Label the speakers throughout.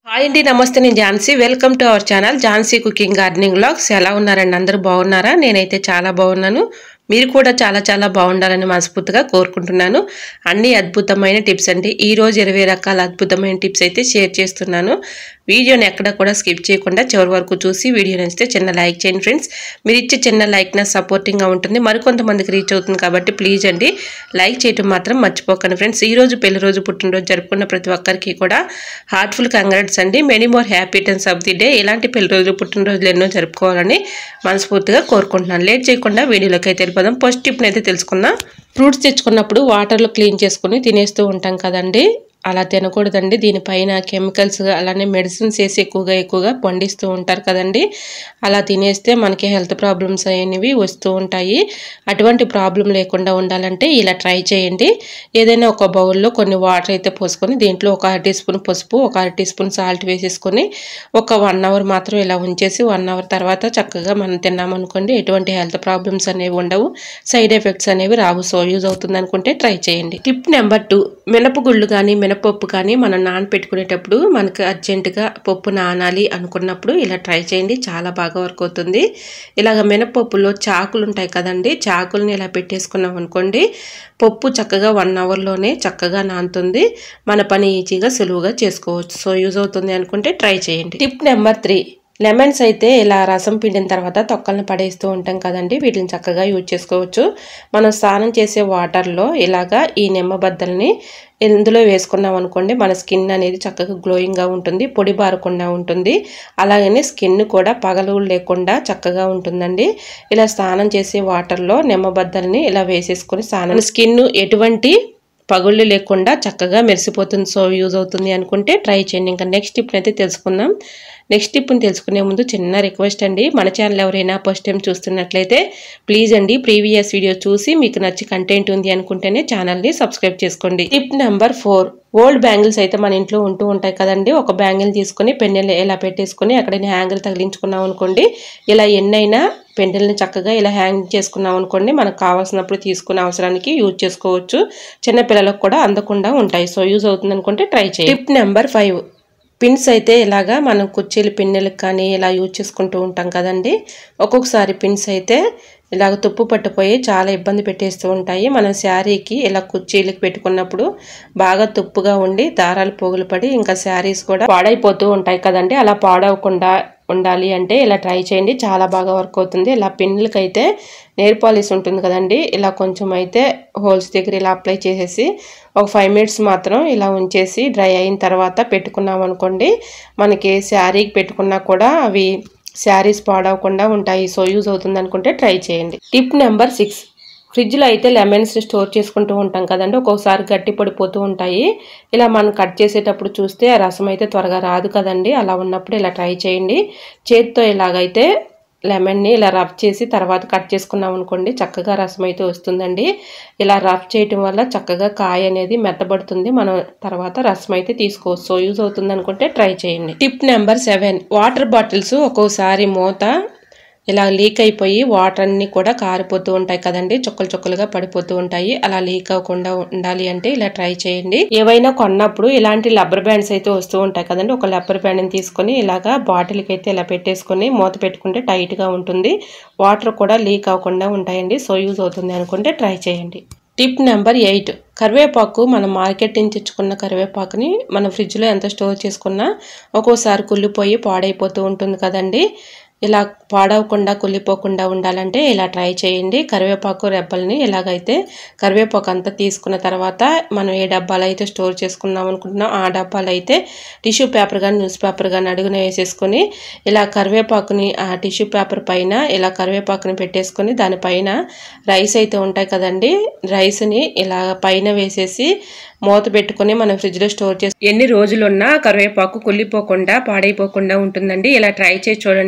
Speaker 1: hi అండి నమస్తే నేను Jhansi welcome to our channel Jhansi cooking gardening vlogs ఎలా ఉన్నారండి అందరూ బాగున్నారా నేనైతే చాలా బాగున్నాను మీరు కూడా చాలా చాలా బాగుండాలని మనస్ఫూర్తిగా కోరుకుంటున్నాను అన్ని అద్భుతమైన టిప్స్ అండి ఈ రోజు ఇరవై రకాల అద్భుతమైన టిప్స్ అయితే షేర్ చేస్తున్నాను వీడియోని ఎక్కడ కూడా స్కిప్ చేయకుండా చివరి వరకు చూసి వీడియో నచ్చితే చిన్న లైక్ చేయండి ఫ్రెండ్స్ మీరు ఇచ్చే చిన్న లైక్ నా సపోర్టింగ్గా ఉంటుంది మరికొంతమందికి రీచ్ అవుతుంది కాబట్టి ప్లీజ్ అండి లైక్ చేయటం మాత్రం మర్చిపోకండి ఫ్రెండ్స్ ఈ రోజు పెళ్లి రోజు పుట్టినరోజు జరుపుకున్న ప్రతి ఒక్కరికి కూడా హార్ట్ఫుల్ కంగ్రాట్స్ అండి many more happy returns of the day ఇలాంటి పెళ్లి రోజు పుట్టినరోజులు ఎన్నో జరుపుకోవాలని మనస్ఫూర్తిగా కోరుకుంటున్నాను లేట్ చేయకుండా వీడియోలోకి అయితే వెళ్ళిపోదాం ఫస్ట్ టిప్ని అయితే తెలుసుకుందాం ఫ్రూట్స్ తెచ్చుకున్నప్పుడు వాటర్లో క్లీన్ చేసుకుని తినేస్తూ ఉంటాం కదండి అలా తినకూడదండి దీనిపైన కెమికల్స్ అలానే మెడిసిన్స్ వేసి ఎక్కువగా ఎక్కువగా పండిస్తూ ఉంటారు కదండి అలా తినేస్తే మనకి హెల్త్ ప్రాబ్లమ్స్ అనేవి వస్తూ ఉంటాయి అటువంటి ప్రాబ్లం లేకుండా ఉండాలంటే ఇలా ట్రై చేయండి ఏదైనా ఒక బౌల్లో కొన్ని వాటర్ అయితే పోసుకొని దీంట్లో ఒక అర టీ స్పూన్ పసుపు ఒక అర టీ స్పూన్ సాల్ట్ వేసేసుకొని ఒక వన్ అవర్ మాత్రం ఇలా ఉంచేసి వన్ అవర్ తర్వాత చక్కగా మనం తిన్నామనుకోండి ఎటువంటి హెల్త్ ప్రాబ్లమ్స్ అనేవి ఉండవు సైడ్ ఎఫెక్ట్స్ అనేవి రావు సో యూజ్ అవుతుంది అనుకుంటే ట్రై చేయండి టిప్ నెంబర్ టూ మినపగుళ్ళు కానీ మినపప్పు కానీ మనం నానపెట్టుకునేటప్పుడు మనకు అర్జెంటుగా పప్పు నానాలి అనుకున్నప్పుడు ఇలా ట్రై చేయండి చాలా బాగా వర్క్ అవుతుంది ఇలాగ మినపప్పులో చాకులు ఉంటాయి కదండి చాకుల్ని ఇలా పెట్టేసుకున్నాం అనుకోండి పప్పు చక్కగా వన్ అవర్లోనే చక్కగా నానుతుంది మన పని ఈజీగా సులువుగా చేసుకోవచ్చు సో యూజ్ అవుతుంది అనుకుంటే ట్రై చేయండి టిప్ నెంబర్ త్రీ లెమన్స్ అయితే ఇలా రసం పిండిన తర్వాత తొక్కలను పడేస్తూ ఉంటాం కదండి వీటిని చక్కగా యూజ్ చేసుకోవచ్చు మనం స్నానం చేసే వాటర్లో ఇలాగా ఈ నిమ్మబద్దల్ని ఇందులో వేసుకున్నాం అనుకోండి మన స్కిన్ అనేది చక్కగా గ్లోయింగ్గా ఉంటుంది పొడి బారకుండా ఉంటుంది అలాగనే స్కిన్ కూడా పగలు లేకుండా చక్కగా ఉంటుందండి ఇలా స్నానం చేసే వాటర్లో నిమ్మబద్దల్ని ఇలా వేసేసుకొని స్నానం స్కిన్ ఎటువంటి పగుళ్ళు లేకుండా చక్కగా మెరిసిపోతుంది సో యూజ్ అవుతుంది అనుకుంటే ట్రై చేయండి ఇంకా నెక్స్ట్ టిప్ అయితే తెలుసుకుందాం నెక్స్ట్ టిప్ని తెలుసుకునే ముందు చిన్న రిక్వెస్ట్ అండి మన ఛానల్ ఎవరైనా ఫస్ట్ టైం చూస్తున్నట్లయితే ప్లీజ్ అండి ప్రీవియస్ వీడియో చూసి మీకు నచ్చి కంటెంట్ ఉంది అనుకుంటేనే ఛానల్ని సబ్స్క్రైబ్ చేసుకోండి tip number four old bangles అయితే మన ఇంట్లో ఉంటూ ఉంటాయి కదండి ఒక బ్యాంగిల్ తీసుకొని పెన్నెల్ ఇలా పెట్టేసుకొని అక్కడ హ్యాంగిల్ తగిలించుకున్నాం అనుకోండి ఇలా ఎన్నైనా పెండల్ని చక్కగా ఇలా హ్యాంగ్ చేసుకున్నాం అనుకోండి మనకు కావాల్సినప్పుడు తీసుకునే అవసరానికి యూజ్ చేసుకోవచ్చు చిన్న పిల్లలకు కూడా అందకుండా ఉంటాయి సో యూజ్ అవుతుంది అనుకుంటే ట్రై చేయండి టిప్ నెంబర్ ఫైవ్ పిన్స్ అయితే ఇలాగా మనం కుర్చీలు పిన్నెలకు కానీ ఇలా యూజ్ చేసుకుంటూ ఉంటాం కదండి ఒక్కొక్కసారి పిన్స్ అయితే ఇలాగ తుప్పు పట్టిపోయి చాలా ఇబ్బంది పెట్టేస్తూ ఉంటాయి మనం శారీకి ఇలా కుర్చీలకు పెట్టుకున్నప్పుడు బాగా తుప్పుగా ఉండి దారాలు పోగులు పడి ఇంకా శారీస్ కూడా పాడైపోతూ ఉంటాయి కదండి అలా పాడవకుండా ఉండాలి అంటే ఇలా ట్రై చేయండి చాలా బాగా వర్క్ అవుతుంది ఇలా పిన్నులకి అయితే నెయిల్ పాలిష్ ఉంటుంది కదండి ఇలా కొంచెం అయితే హోల్స్ దగ్గర ఇలా అప్లై చేసేసి ఒక ఫైవ్ మినిట్స్ మాత్రం ఇలా ఉంచేసి డ్రై అయిన తర్వాత పెట్టుకున్నాం అనుకోండి మనకి శారీకి పెట్టుకున్నా కూడా అవి శారీస్ పాడవకుండా ఉంటాయి సో యూజ్ అవుతుంది అనుకుంటే ట్రై చేయండి టిప్ నెంబర్ సిక్స్ ఫ్రిడ్జ్లో అయితే లెమన్స్ స్టోర్ చేసుకుంటూ ఉంటాం కదండి ఒక్కొక్కసారి గట్టి పడిపోతూ ఉంటాయి ఇలా మనం కట్ చేసేటప్పుడు చూస్తే ఆ రసం అయితే త్వరగా రాదు కదండి అలా ఉన్నప్పుడు ఇలా ట్రై చేయండి చేతితో ఇలాగైతే లెమన్ని ఇలా రబ్ చేసి తర్వాత కట్ చేసుకున్నాం అనుకోండి చక్కగా రసం అయితే వస్తుందండి ఇలా రబ్ చేయటం వల్ల చక్కగా కాయ అనేది మెత్తబడుతుంది మనం తర్వాత రసం అయితే తీసుకోవచ్చు సో యూజ్ అవుతుంది అనుకుంటే ట్రై చేయండి tip number seven water bottles ఒక్కోసారి మూత ఇలా లీక్ అయిపోయి వాటర్ అన్ని కూడా కారిపోతూ ఉంటాయి కదండి చుక్కలు చుక్కలుగా పడిపోతూ ఉంటాయి అలా లీక్ అవ్వకుండా ఉండాలి అంటే ఇలా ట్రై చేయండి ఏవైనా కొన్నప్పుడు ఇలాంటి రబ్బర్ బ్యాండ్స్ అయితే వస్తూ ఉంటాయి కదండి ఒక రబ్బర్ బ్యాండ్ని తీసుకొని ఇలాగా బాటిల్కి అయితే ఇలా పెట్టేసుకొని మూత పెట్టుకుంటే టైట్గా ఉంటుంది వాటర్ కూడా లీక్ అవ్వకుండా ఉంటాయండి సో యూజ్ అవుతుంది అనుకుంటే ట్రై చేయండి టిప్ నెంబర్ ఎయిట్ కరివేపాకు మనం మార్కెట్ నుంచి తెచ్చుకున్న కరివేపాకుని మనం ఫ్రిడ్జ్లో ఎంత స్టోర్ చేసుకున్నా ఒక్కోసారి కుళ్ళిపోయి పాడైపోతూ ఉంటుంది కదండి ఇలా పాడవకుండా కుళ్ళిపోకుండా ఉండాలంటే ఇలా ట్రై చేయండి కరివేపాకు రెబ్బల్ని ఎలాగైతే కరివేపాకు అంతా తీసుకున్న తర్వాత మనం ఏ డబ్బాలు అయితే స్టోర్ చేసుకున్నాం అనుకుంటున్నాం ఆ డబ్బాలు అయితే టిష్యూ పేపర్ కానీ న్యూస్ పేపర్ కానీ అడుగున వేసేసుకొని ఇలా కరివేపాకుని ఆ టిష్యూ పేపర్ పైన ఇలా కరివేపాకుని పెట్టేసుకొని దానిపైన రైస్ అయితే ఉంటాయి కదండి రైస్ని ఇలా పైన వేసేసి మూత పెట్టుకొని మనం ఫ్రిడ్జ్లో స్టోర్ చేసి ఎన్ని రోజులున్నా కరివేపాకు కుళ్ళిపోకుండా పాడైపోకుండా ఉంటుందండి ఇలా ట్రై చేసి చూడండి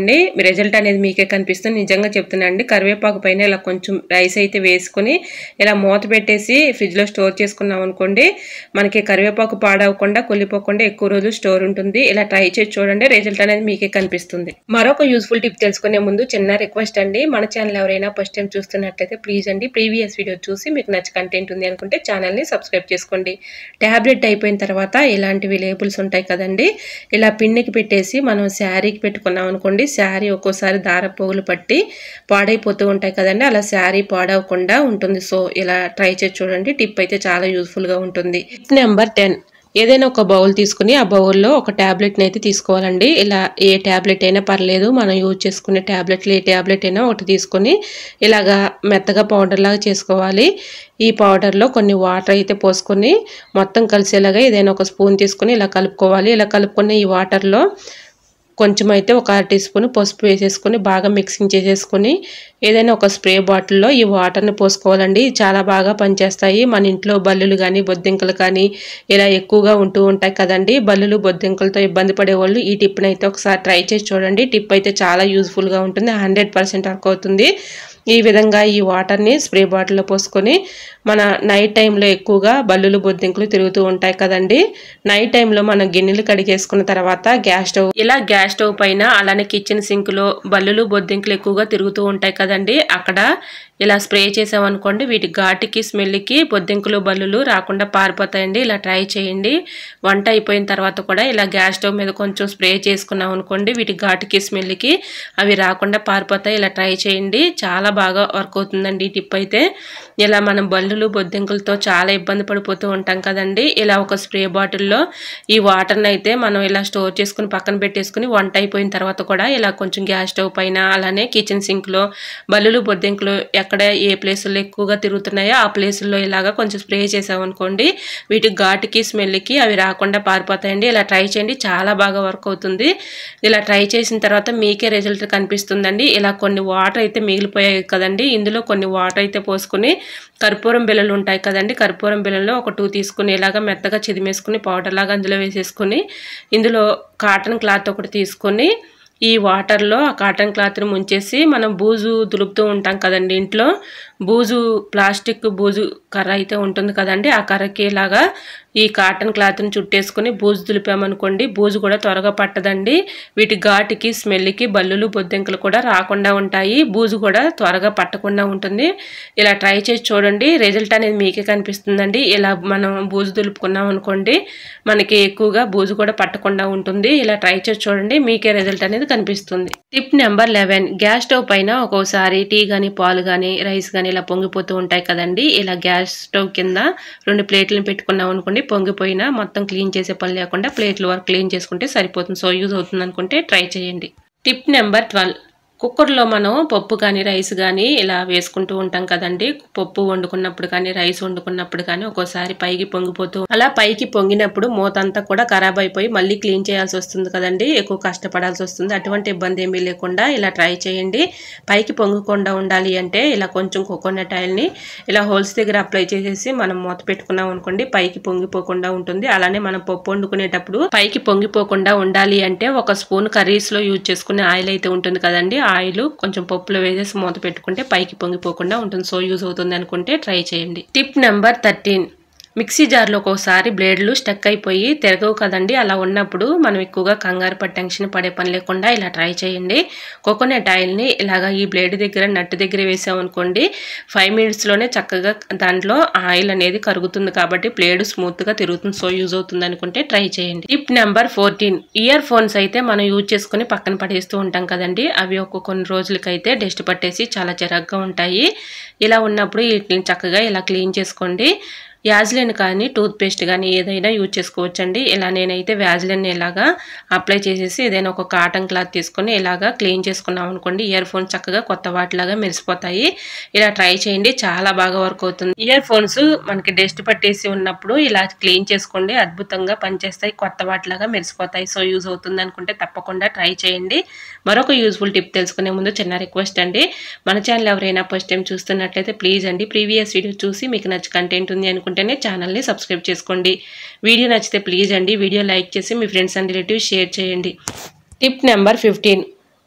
Speaker 1: రిజల్ట్ అనేది మీకే కనిపిస్తుంది నిజంగా చెప్తున్నానండి కరివేపాకు పైన ఇలా కొంచెం రైస్ అయితే వేసుకొని ఇలా మూత పెట్టేసి ఫ్రిడ్జ్లో స్టోర్ చేసుకున్నాం అనుకోండి మనకి కరివేపాకు పాడవకుండా కొల్లిపోకుండా ఎక్కువ రోజులు స్టోర్ ఉంటుంది ఇలా ట్రై చేసి చూడండి రిజల్ట్ అనేది మీకే కనిపిస్తుంది మరొక యూస్ఫుల్ టిప్ తెలుసుకునే ముందు చిన్న రిక్వెస్ట్ అండి మన ఛానల్ ఎవరైనా ఫస్ట్ టైం చూస్తున్నట్లయితే ప్లీజ్ అండి ప్రీవియస్ వీడియో చూసి మీకు నచ్చ కంటెంట్ ఉంది అనుకుంటే ఛానల్ని సబ్స్క్రైబ్ చేసుకోండి ట్యాబ్లెట్ అయిపోయిన తర్వాత ఇలాంటివి లేబుల్స్ ఉంటాయి కదండి ఇలా పిన్నికి పెట్టేసి మనం శారీకి పెట్టుకున్నాం అనుకోండి శారీ ఒక్కోసారి దారపోగులు పట్టి పాడైపోతూ ఉంటాయి కదండి అలా శారీ పాడవకుండా ఉంటుంది సో ఇలా ట్రై చేసి చూడండి టిప్ అయితే చాలా యూస్ఫుల్గా ఉంటుంది టిప్ నెంబర్ టెన్ ఏదైనా ఒక బౌల్ తీసుకుని ఆ బౌల్లో ఒక ట్యాబ్లెట్ని అయితే తీసుకోవాలండి ఇలా ఏ ట్యాబ్లెట్ అయినా పర్లేదు మనం యూజ్ చేసుకునే ట్యాబ్లెట్లు ఏ ట్యాబ్లెట్ అయినా ఒకటి తీసుకొని ఇలాగా మెత్తగా పౌడర్ లాగా చేసుకోవాలి ఈ పౌడర్లో కొన్ని వాటర్ అయితే పోసుకొని మొత్తం కలిసేలాగా ఏదైనా ఒక స్పూన్ తీసుకొని ఇలా కలుపుకోవాలి ఇలా కలుపుకున్న ఈ వాటర్లో కొంచెం అయితే ఒక అర టీ స్పూన్ పసుపు వేసేసుకొని బాగా మిక్సింగ్ చేసేసుకొని ఏదైనా ఒక స్ప్రే బాటిల్లో ఈ వాటర్ని పోసుకోవాలండి చాలా బాగా పనిచేస్తాయి మన ఇంట్లో బల్లులు కానీ బొద్దింకలు కానీ ఇలా ఎక్కువగా ఉంటూ ఉంటాయి కదండి బల్లులు బొద్దింకలతో ఇబ్బంది పడే వాళ్ళు ఈ టిప్ని అయితే ఒకసారి ట్రై చేసి చూడండి టిప్ అయితే చాలా యూస్ఫుల్గా ఉంటుంది హండ్రెడ్ పర్సెంట్ వర్క్ అవుతుంది ఈ విధంగా ఈ వాటర్ని స్ప్రే బాటిల్లో పోసుకొని మన నైట్ టైంలో ఎక్కువగా బల్లులు బొద్దింకులు తిరుగుతూ ఉంటాయి కదండి నైట్ టైంలో మనం గిన్నెలు కడిగేసుకున్న తర్వాత గ్యాస్ స్టవ్ ఇలా గ్యాస్ స్టవ్ పైన అలానే కిచెన్ సింక్లో బల్లులు బొద్దింకులు ఎక్కువగా తిరుగుతూ ఉంటాయి కదండి అక్కడ ఇలా స్ప్రే చేసామనుకోండి వీటి ఘాటికి స్మెల్కి బొద్దింకులు బల్లులు రాకుండా పారిపోతాయండి ఇలా ట్రై చేయండి వంట అయిపోయిన తర్వాత కూడా ఇలా గ్యాస్ స్టవ్ మీద కొంచెం స్ప్రే చేసుకున్నాం అనుకోండి వీటి ఘాటికి స్మెల్కి అవి రాకుండా పారిపోతాయి ఇలా ట్రై చేయండి చాలా బాగా వర్క్ అవుతుందండి ఈ టిప్ అయితే ఇలా మనం బల్లులు బొద్దింకులతో చాలా ఇబ్బంది పడిపోతూ ఉంటాం కదండి ఇలా ఒక స్ప్రే బాటిల్లో ఈ వాటర్ని అయితే మనం ఇలా స్టోర్ చేసుకుని పక్కన పెట్టేసుకుని వంట అయిపోయిన తర్వాత కూడా ఇలా కొంచెం గ్యాస్ స్టవ్ పైన అలానే కిచెన్ సింక్లో బల్లులు బొద్దింకులు ఎక్కడ ఏ ప్లేసుల్లో ఎక్కువగా తిరుగుతున్నాయో ఆ ప్లేసుల్లో ఇలాగా కొంచెం స్ప్రే చేసామనుకోండి వీటి ఘాటుకి స్మెల్కి అవి రాకుండా పారిపోతాయండి ఇలా ట్రై చేయండి చాలా బాగా వర్క్ అవుతుంది ఇలా ట్రై చేసిన తర్వాత మీకే రిజల్ట్ కనిపిస్తుందండి ఇలా కొన్ని వాటర్ అయితే మిగిలిపోయాయి కదండి ఇందులో కొన్ని వాటర్ అయితే పోసుకుని కర్పూరం బిళ్ళలు ఉంటాయి కదండి కర్పూరం బిళ్ళలో ఒక టూ తీసుకుని ఇలాగా మెత్తగా చిదిమేసుకుని పౌడర్ లాగా అందులో వేసేసుకుని ఇందులో కాటన్ క్లాత్ ఒకటి తీసుకొని ఈ వాటర్లో ఆ కాటన్ క్లాత్ని ముంచేసి మనం బూజు దులుపుతూ ఉంటాం కదండి ఇంట్లో బూజు ప్లాస్టిక్ బూజు కర్ర అయితే ఉంటుంది కదండి ఆ కర్రకి ఇలాగా ఈ కాటన్ క్లాత్ని చుట్టేసుకుని బూజు దులిపామనుకోండి బూజు కూడా త్వరగా పట్టదండి వీటి ఘాటుకి స్మెల్కి బల్లులు బొద్దింకలు కూడా రాకుండా ఉంటాయి బూజు కూడా త్వరగా పట్టకుండా ఉంటుంది ఇలా ట్రై చేసి చూడండి రిజల్ట్ అనేది మీకే కనిపిస్తుందండి ఇలా మనం బూజు దులుపుకున్నాం అనుకోండి మనకి ఎక్కువగా బూజు కూడా పట్టకుండా ఉంటుంది ఇలా ట్రై చేసి చూడండి మీకే రిజల్ట్ అనేది కనిపిస్తుంది tip number eleven gas stove పైన ఒక్కోసారి టీ కానీ పాలు కానీ రైస్ కానీ ఇలా పొంగిపోతూ ఉంటాయి కదండి ఇలా గ్యాస్ స్టవ్ కింద రెండు ప్లేట్లను పెట్టుకున్నాం అనుకోండి పొంగిపోయినా మొత్తం క్లీన్ చేసే పని లేకుండా ప్లేట్లు వరకు క్లీన్ చేసుకుంటే సరిపోతుంది సో యూజ్ అవుతుంది అనుకుంటే ట్రై చేయండి టిప్ నెంబర్ ట్వెల్వ్ కుక్కర్లో మనం పప్పు కానీ రైస్ కానీ ఇలా వేసుకుంటూ ఉంటాం కదండి పప్పు వండుకున్నప్పుడు కానీ రైస్ వండుకున్నప్పుడు కానీ ఒక్కోసారి పైకి పొంగిపోతూ అలా పైకి పొంగినప్పుడు మూత అంతా కూడా ఖరాబ్ అయిపోయి మళ్ళీ క్లీన్ చేయాల్సి వస్తుంది కదండి ఎక్కువ కష్టపడాల్సి వస్తుంది అటువంటి ఇబ్బంది ఏమీ లేకుండా ఇలా ట్రై చేయండి పైకి పొంగకుండా ఉండాలి అంటే ఇలా కొంచెం కోకోనట్ ఆయిల్ని ఇలా హోల్స్ దగ్గర అప్లై చేసేసి మనం మూత పెట్టుకున్నాం అనుకోండి పైకి పొంగిపోకుండా ఉంటుంది అలానే మనం పప్పు వండుకునేటప్పుడు పైకి పొంగిపోకుండా ఉండాలి అంటే ఒక స్పూన్ కర్రీస్లో యూజ్ చేసుకునే ఆయిల్ అయితే ఉంటుంది కదండి ఆయిల్ కొంచెం పప్పులో వేసేసి మూత పెట్టుకుంటే పైకి పొంగిపోకుండా ఉంటుంది సో యూజ్ అవుతుంది అనుకుంటే ట్రై చేయండి టిప్ నెంబర్ థర్టీన్ మిక్సీ జార్లో ఒక్కోసారి బ్లేడ్లు స్టక్ అయిపోయి తిరగవు కదండి అలా ఉన్నప్పుడు మనం ఎక్కువగా కంగారు పడి టెన్షన్ పడే పని లేకుండా ఇలా ట్రై చేయండి కోకోనట్ ఆయిల్ని ఇలాగా ఈ బ్లేడ్ దగ్గర నట్టు దగ్గర వేసామనుకోండి ఫైవ్ మినిట్స్లోనే చక్కగా దాంట్లో ఆయిల్ అనేది కరుగుతుంది కాబట్టి బ్లేడ్ స్మూత్గా తిరుగుతుంది సో యూజ్ అవుతుంది అనుకుంటే ట్రై చేయండి tip number fourteen earphones అయితే మనం యూజ్ చేసుకుని పక్కన పడేస్తూ ఉంటాం కదండి అవి ఒక కొన్ని రోజులకైతే డస్ట్ పట్టేసి చాలా చిరాగ్గా ఉంటాయి ఇలా ఉన్నప్పుడు వీటిని చక్కగా ఇలా క్లీన్ చేసుకోండి వ్యాజ్లిన్ కానీ టూత్ పేస్ట్ కానీ ఏదైనా యూజ్ చేసుకోవచ్చండి ఇలా నేనైతే వ్యాజ్లిన్ ఇలాగా అప్లై చేసేసి ఏదైనా ఒక కాటన్ క్లాత్ తీసుకొని ఇలాగా క్లీన్ చేసుకున్నాం అనుకోండి ఇయర్ ఫోన్స్ చక్కగా కొత్త వాటిలాగా మెరిసిపోతాయి ఇలా ట్రై చేయండి చాలా బాగా వర్క్ అవుతుంది ఇయర్ ఫోన్స్ మనకి డస్ట్ పట్టేసి ఉన్నప్పుడు ఇలా క్లీన్ చేసుకోండి అద్భుతంగా పనిచేస్తాయి కొత్త వాటిలాగా మెరిసిపోతాయి సో యూజ్ అవుతుంది అనుకుంటే తప్పకుండా ట్రై చేయండి మరొక యూజ్ఫుల్ టిప్ తెలుసుకునే ముందు చిన్న రిక్వెస్ట్ అండి మన ఛానల్ ఎవరైనా ఫస్ట్ టైం చూస్తున్నట్లయితే ప్లీజ్ అండి ప్రీవియస్ వీడియో చూసి మీకు నచ్చి కంటెంట్ ఉంది అనుకుంటేనే ఛానల్ని సబ్స్క్రైబ్ చేసుకోండి వీడియో నచ్చితే ప్లీజ్ అండి వీడియో లైక్ చేసి మీ ఫ్రెండ్స్ అండ్ రిలేటివ్స్ షేర్ చేయండి టిప్ నెంబర్ ఫిఫ్టీన్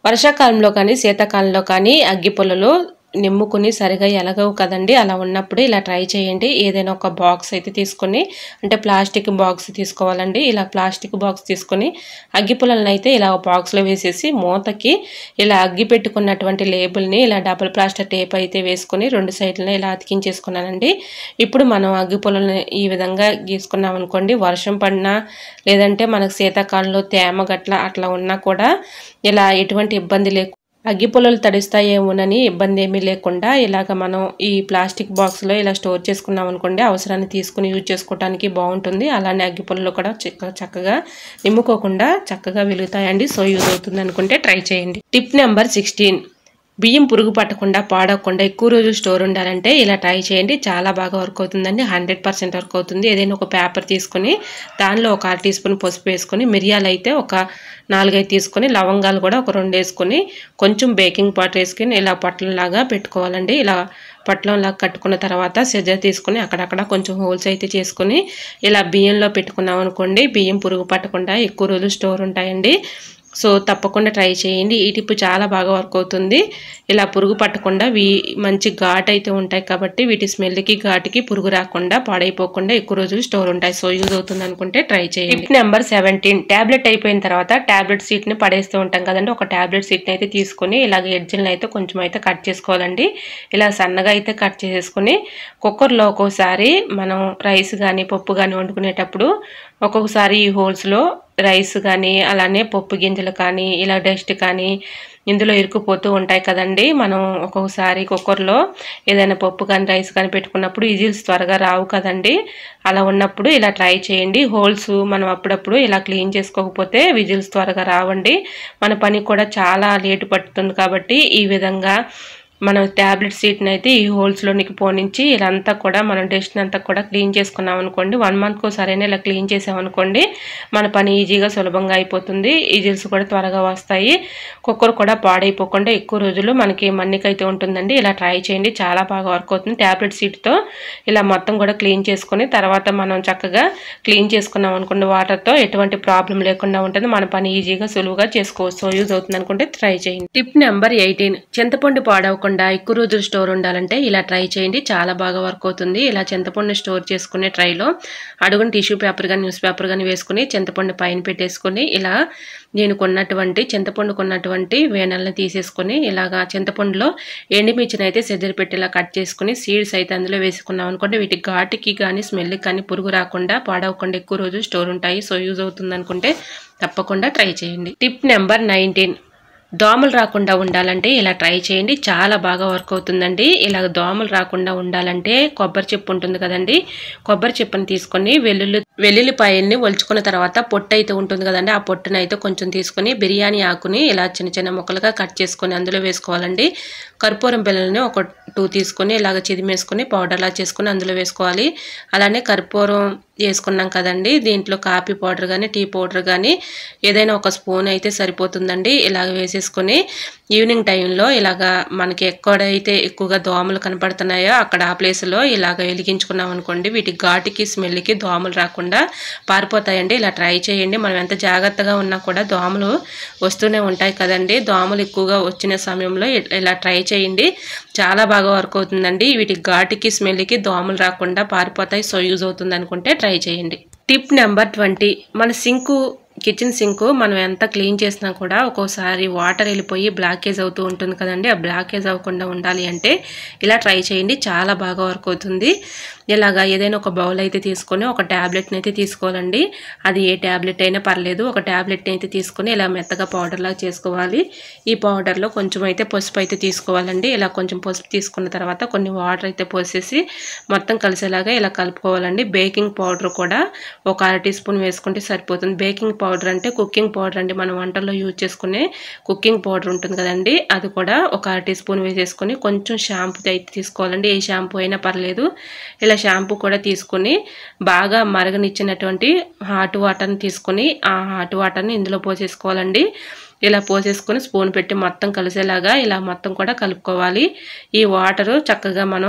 Speaker 1: వర్షాకాలంలో కానీ శీతాకాలంలో కానీ అగ్గి పుల్లలు నిమ్ముకుని సరిగా ఎలగవు కదండి అలా ఉన్నప్పుడు ఇలా ట్రై చేయండి ఏదైనా ఒక బాక్స్ అయితే తీసుకొని అంటే ప్లాస్టిక్ బాక్స్ తీసుకోవాలండి ఇలా ప్లాస్టిక్ బాక్స్ తీసుకొని అగ్గి పుల్లలను అయితే ఇలా ఒక బాక్స్లో వేసేసి మూతకి ఇలా అగ్గి పెట్టుకున్నటువంటి లేబుల్ని ఇలా డబుల్ ప్లాస్టర్ టేప్ అయితే వేసుకొని రెండు సైడ్లను ఇలా అతికించేసుకున్నానండి ఇప్పుడు మనం అగ్గి పుల్లల్ని ఈ విధంగా గీసుకున్నాం అనుకోండి వర్షం పడినా లేదంటే మనకు శీతాకాలంలో తేమ గట్ల అట్లా ఉన్నా కూడా ఇలా ఎటువంటి ఇబ్బంది లేకుండా అగ్గి పుల్లలు తడుస్తాయేమోనని ఇబ్బంది ఏమీ లేకుండా ఇలాగ మనం ఈ ప్లాస్టిక్ బాక్స్లో ఇలా స్టోర్ చేసుకున్నాం అనుకోండి అవసరాన్ని తీసుకుని యూజ్ చేసుకోవడానికి బాగుంటుంది అలానే అగ్గి పుల్లలు కూడా చక్క చక్కగా నిమ్ముకోకుండా చక్కగా వెలుగుతాయండి సో యూజ్ అవుతుంది అనుకుంటే ట్రై చేయండి టిప్ నెంబర్ సిక్స్టీన్ బియ్యం పురుగు పట్టకుండా పాడవకుండా ఎక్కువ రోజులు స్టోర్ ఉండాలంటే ఇలా ట్రై చేయండి చాలా బాగా వర్క్ అవుతుందండి హండ్రెడ్ పర్సెంట్ వర్క్ అవుతుంది ఏదైనా ఒక పేపర్ తీసుకొని దానిలో ఒక అర టీ స్పూన్ పసుపు వేసుకొని మిరియాలు అయితే ఒక నాలుగైదు తీసుకొని లవంగాలు కూడా ఒక రెండు వేసుకొని కొంచెం బేకింగ్ పౌడర్ వేసుకొని ఇలా పొట్లంలాగా పెట్టుకోవాలండి ఇలా పొట్లంలా కట్టుకున్న తర్వాత సెజర్ తీసుకొని అక్కడక్కడ కొంచెం హోల్స్ అయితే చేసుకొని ఇలా బియ్యంలో పెట్టుకున్నాం అనుకోండి బియ్యం పురుగు పట్టకుండా ఎక్కువ రోజులు స్టోర్ ఉంటాయండి సో తప్పకుండా ట్రై చేయండి ఈ టిప్ చాలా బాగా వర్క్ అవుతుంది ఇలా పురుగు పట్టకుండా వీ మంచి ఘాట్ అయితే ఉంటాయి కాబట్టి వీటి స్మెల్కి ఘాటుకి పురుగు రాకుండా పాడైపోకుండా ఎక్కువ రోజులు స్టోర్ ఉంటాయి సో యూజ్ అవుతుంది అనుకుంటే ట్రై చేయండి టిప్ నెంబర్ సెవెంటీన్ ట్యాబ్లెట్ అయిపోయిన తర్వాత ట్యాబ్లెట్ సీట్ని పడేస్తూ ఉంటాం కదండి ఒక ట్యాబ్లెట్ సీట్ని అయితే తీసుకొని ఇలాగ ఎడ్జిల్ని అయితే కొంచెం అయితే కట్ చేసుకోవాలండి ఇలా సన్నగా అయితే కట్ చేసేసుకొని కుక్కర్లో ఒక్కోసారి మనం రైస్ కానీ పప్పు కానీ వండుకునేటప్పుడు ఒక్కొక్కసారి ఈ హోల్స్లో రైస్ కానీ అలానే పప్పు గింజలు కానీ ఇలా డస్ట్ కానీ ఇందులో ఇరుక్కుపోతూ ఉంటాయి కదండి మనం ఒక్కొక్కసారి కుక్కర్లో ఏదైనా పప్పు కానీ రైస్ కానీ పెట్టుకున్నప్పుడు ఈజిల్స్ త్వరగా రావు కదండి అలా ఉన్నప్పుడు ఇలా ట్రై చేయండి హోల్స్ మనం అప్పుడప్పుడు ఇలా క్లీన్ చేసుకోకపోతే విజిల్స్ త్వరగా రావండి మన పని కూడా చాలా లేటు పడుతుంది కాబట్టి ఈ విధంగా మనం ట్యాబ్లెట్ సీట్ని అయితే ఈ హోల్స్లోనికి పోనించి ఇదంతా కూడా మనం డస్ట్ అంతా కూడా క్లీన్ చేసుకున్నాం అనుకోండి వన్ మంత్కి ఒకసారైనా ఇలా క్లీన్ చేసామనుకోండి మన పని ఈజీగా సులభంగా అయిపోతుంది ఈజిల్స్ కూడా త్వరగా వస్తాయి కుక్కర్ కూడా పాడైపోకుండా ఎక్కువ రోజులు మనకి మన్నికైతే ఉంటుందండి ఇలా ట్రై చేయండి చాలా బాగా వర్క్ అవుతుంది ట్యాబ్లెట్ సీట్తో ఇలా మొత్తం కూడా క్లీన్ చేసుకొని తర్వాత మనం చక్కగా క్లీన్ చేసుకున్నాం అనుకోండి వాటర్తో ఎటువంటి ప్రాబ్లం లేకుండా ఉంటుంది మన పని ఈజీగా సులువుగా చేసుకోవచ్చు సో యూజ్ అవుతుంది అనుకుంటే ట్రై చేయండి టిప్ నెంబర్ ఎయిటీన్ చింతపండు పాడవకుండా ఎక్కువ రోజులు స్టోర్ ఉండాలంటే ఇలా ట్రై చేయండి చాలా బాగా వర్క్ అవుతుంది ఇలా చింతపండు స్టోర్ చేసుకునే ట్రైలో అడుగుని టిష్యూ పేపర్ కానీ న్యూస్ పేపర్ కానీ వేసుకుని చింతపండు పైన పెట్టేసుకొని ఇలా నేను కొన్నటువంటి చింతపండు కొన్నటువంటి వేనల్ని తీసేసుకొని ఇలాగా చింతపండులో ఎండుమిర్చిని అయితే సెద్దరి పెట్టి ఇలా కట్ చేసుకుని సీడ్స్ అయితే అందులో వేసుకున్నాం అనుకోండి వీటి ఘాటుకి కానీ స్మెల్కి కానీ పురుగు రాకుండా పాడవకుండా ఎక్కువ రోజులు స్టోర్ ఉంటాయి సో యూజ్ అవుతుంది అనుకుంటే తప్పకుండా ట్రై చేయండి టిప్ నెంబర్ నైన్టీన్ దోమలు రాకుండా ఉండాలంటే ఇలా ట్రై చేయండి చాలా బాగా వర్క్ అవుతుందండి ఇలా దోమలు రాకుండా ఉండాలంటే కొబ్బరి చెప్పు ఉంటుంది కదండి కొబ్బరి చెప్పుని తీసుకొని వెల్లుల్లి వెల్లుల్లిపాయల్ని ఒలుచుకున్న తర్వాత పొట్టు అయితే ఉంటుంది కదండి ఆ పొట్టును అయితే కొంచెం తీసుకొని బిర్యానీ ఆకుని ఇలా చిన్న చిన్న ముక్కలుగా కట్ చేసుకొని అందులో వేసుకోవాలండి కర్పూరం పిల్లల్ని ఒక టూ తీసుకొని ఇలాగ చిదిమేసుకొని పౌడర్లా చేసుకొని అందులో వేసుకోవాలి అలానే కర్పూరం వేసుకున్నాం కదండి దీంట్లో కాఫీ పౌడర్ కానీ టీ పౌడర్ కానీ ఏదైనా ఒక స్పూన్ అయితే సరిపోతుందండి ఇలాగ వేసేసుకొని ఈవినింగ్ టైంలో ఇలాగ మనకి ఎక్కడైతే ఎక్కువగా దోమలు కనపడుతున్నాయో అక్కడ ఆ ప్లేస్లో ఇలాగ వెలిగించుకున్నాం అనుకోండి వీటి ఘాటుకి స్మెల్కి దోమలు రాకుండా పారిపోతాయండి ఇలా ట్రై చేయండి మనం ఎంత జాగ్రత్తగా ఉన్నా కూడా దోమలు వస్తూనే ఉంటాయి కదండి దోమలు ఎక్కువగా వచ్చిన సమయంలో ఇలా ట్రై చేయండి చాలా బాగా వర్క్ అవుతుందండి వీటి ఘాటుకి స్మెల్కి దోమలు రాకుండా పారిపోతాయి సో యూజ్ అవుతుంది అనుకుంటే ట్రై చేయండి టిప్ నెంబర్ ట్వంటీ మన సింకు కిచెన్ సింక్ మనం ఎంత క్లీన్ చేసినా కూడా ఒక్కోసారి వాటర్ వెళ్ళిపోయి బ్లాకేజ్ అవుతూ ఉంటుంది కదండి ఆ బ్లాకేజ్ అవ్వకుండా ఉండాలి అంటే ఇలా ట్రై చేయండి చాలా బాగా వర్క్ అవుతుంది ఇలాగా ఏదైనా ఒక బౌల్ అయితే తీసుకొని ఒక ట్యాబ్లెట్ని అయితే తీసుకోవాలండి అది ఏ ట్యాబ్లెట్ అయినా పర్లేదు ఒక ట్యాబ్లెట్ని అయితే తీసుకొని ఇలా మెత్తగా పౌడర్లా చేసుకోవాలి ఈ పౌడర్లో కొంచెం అయితే పసుపు అయితే తీసుకోవాలండి ఇలా కొంచెం పసుపు తీసుకున్న తర్వాత కొన్ని వాటర్ అయితే పోసేసి మొత్తం కలిసేలాగా ఇలా కలుపుకోవాలండి బేకింగ్ పౌడర్ కూడా ఒక అర టీ స్పూన్ వేసుకుంటే సరిపోతుంది బేకింగ్ పౌడర్ అంటే కుకింగ్ పౌడర్ అండి మనం వంటల్లో యూజ్ చేసుకునే కుకింగ్ పౌడర్ ఉంటుంది కదండి అది కూడా ఒక అర టీ స్పూన్ వేసేసుకొని కొంచెం షాంపూ అయితే తీసుకోవాలండి ఏ షాంపూ అయినా పర్లేదు ఇలా షాంపూ కూడా తీసుకొని బాగా మరగనిచ్చినటువంటి హాట్ వాటర్ని తీసుకొని ఆ హాట్ వాటర్ని ఇందులో పోసేసుకోవాలండి ఇలా పోసేసుకొని స్పూన్ పెట్టి మొత్తం కలిసేలాగా ఇలా మొత్తం కూడా కలుపుకోవాలి ఈ వాటరు చక్కగా మనం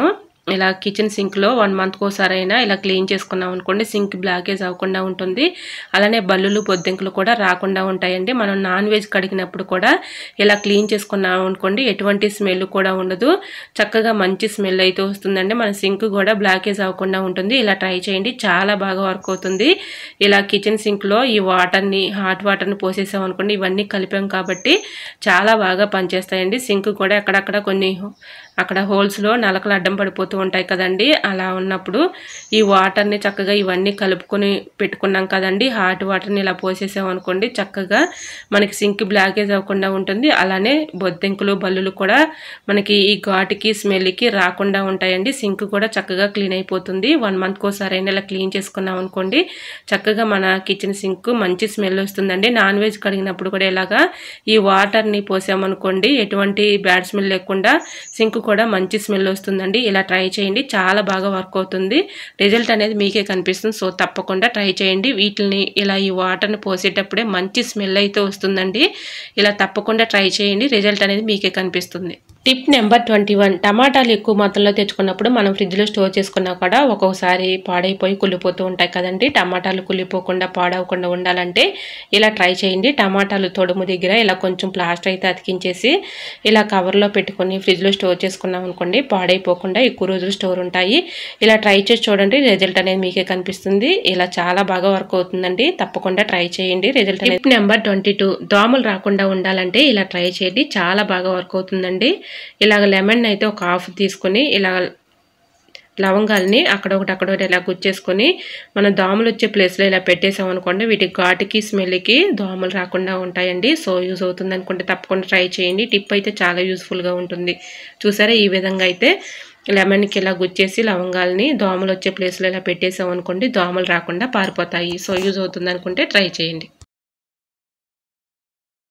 Speaker 1: ఇలా కిచెన్ సింక్లో వన్ మంత్కి ఒకసారైనా ఇలా క్లీన్ చేసుకున్నాం అనుకోండి సింక్ బ్లాకేజ్ అవ్వకుండా ఉంటుంది అలానే బల్లులు బొద్దింకలు కూడా రాకుండా ఉంటాయండి మనం నాన్ వెజ్ కడిగినప్పుడు కూడా ఇలా క్లీన్ చేసుకున్నాం అనుకోండి ఎటువంటి స్మెల్ కూడా ఉండదు చక్కగా మంచి స్మెల్ అయితే వస్తుందండి మన సింక్ కూడా బ్లాకేజ్ అవ్వకుండా ఉంటుంది ఇలా ట్రై చేయండి చాలా బాగా వర్క్ అవుతుంది ఇలా కిచెన్ సింక్లో ఈ వాటర్ని హాట్ వాటర్ని పోసేసాం అనుకోండి ఇవన్నీ కలిపాం కాబట్టి చాలా బాగా పనిచేస్తాయండి సింక్ కూడా అక్కడక్కడ కొన్ని అక్కడ హోల్స్లో నలకలు అడ్డం పడిపోతూ ఉంటాయి కదండి అలా ఉన్నప్పుడు ఈ వాటర్ని చక్కగా ఇవన్నీ కలుపుకొని పెట్టుకున్నాం కదండి హాట్ వాటర్ని ఇలా పోసేసాం అనుకోండి చక్కగా మనకి సింక్ బ్లాకేజ్ అవ్వకుండా ఉంటుంది అలానే బొద్దింకులు బల్లులు కూడా మనకి ఈ ఘాటుకి స్మెల్కి రాకుండా ఉంటాయండి సింక్ కూడా చక్కగా క్లీన్ అయిపోతుంది వన్ మంత్కి ఒకసారి ఇలా క్లీన్ చేసుకున్నాం అనుకోండి చక్కగా మన కిచెన్ సింక్ మంచి స్మెల్ వస్తుందండి నాన్ వెజ్ కడిగినప్పుడు కూడా ఇలాగా ఈ వాటర్ని పోసామనుకోండి ఎటువంటి బ్యాడ్ స్మెల్ లేకుండా సింక్ కూడా మంచి స్మెల్ వస్తుందండి ఇలా ట్రై చేయండి చాలా బాగా వర్క్ అవుతుంది రిజల్ట్ అనేది మీకే కనిపిస్తుంది సో తప్పకుండా ట్రై చేయండి వీటిని ఇలా ఈ వాటర్ని పోసేటప్పుడే మంచి స్మెల్ అయితే వస్తుందండి ఇలా తప్పకుండా ట్రై చేయండి రిజల్ట్ అనేది మీకే కనిపిస్తుంది టిప్ నెంబర్ ట్వంటీ వన్ టమాటాలు ఎక్కువ మొత్తంలో తెచ్చుకున్నప్పుడు మనం ఫ్రిడ్జ్లో స్టోర్ చేసుకున్నా కూడా ఒక్కొక్కసారి పాడైపోయి కుళ్ళిపోతూ ఉంటాయి కదండి టమాటాలు కుళ్ళిపోకుండా పాడవకుండా ఉండాలంటే ఇలా ట్రై చేయండి టమాటాలు తొడుము దగ్గర ఇలా కొంచెం ప్లాస్టర్ అయితే అతికించేసి ఇలా కవర్లో పెట్టుకొని ఫ్రిడ్జ్లో స్టోర్ చేసుకున్నాం అనుకోండి పాడైపోకుండా ఎక్కువ రోజులు స్టోర్ ఉంటాయి ఇలా ట్రై చేసి చూడండి రిజల్ట్ అనేది మీకే కనిపిస్తుంది ఇలా చాలా బాగా వర్క్ అవుతుందండి తప్పకుండా ట్రై చేయండి రిజల్ట్ అనేది నెంబర్ ట్వంటీ టూ దోమలు రాకుండా ఉండాలంటే ఇలా ట్రై చేయండి చాలా బాగా వర్క్ అవుతుందండి ఇలాగ లెమన్ అయితే ఒక హాఫ్ తీసుకొని ఇలా లవంగాల్ని అక్కడ ఒకటి అక్కడ ఒకటి ఇలా గుచ్చేసుకొని మనం దోమలు వచ్చే ప్లేస్లో ఇలా పెట్టేసాం అనుకోండి వీటి ఘాటుకి స్మెల్కి దోమలు రాకుండా ఉంటాయండి సో యూజ్ అవుతుంది అనుకుంటే తప్పకుండా ట్రై చేయండి టిప్ అయితే చాలా యూస్ఫుల్గా ఉంటుంది చూసారా ఈ విధంగా అయితే లెమన్కి ఇలా గుచ్చేసి లవంగాల్ని దోమలు వచ్చే ప్లేస్లో ఇలా పెట్టేసాం అనుకోండి దోమలు రాకుండా పారిపోతాయి సో యూజ్ అవుతుంది అనుకుంటే ట్రై చేయండి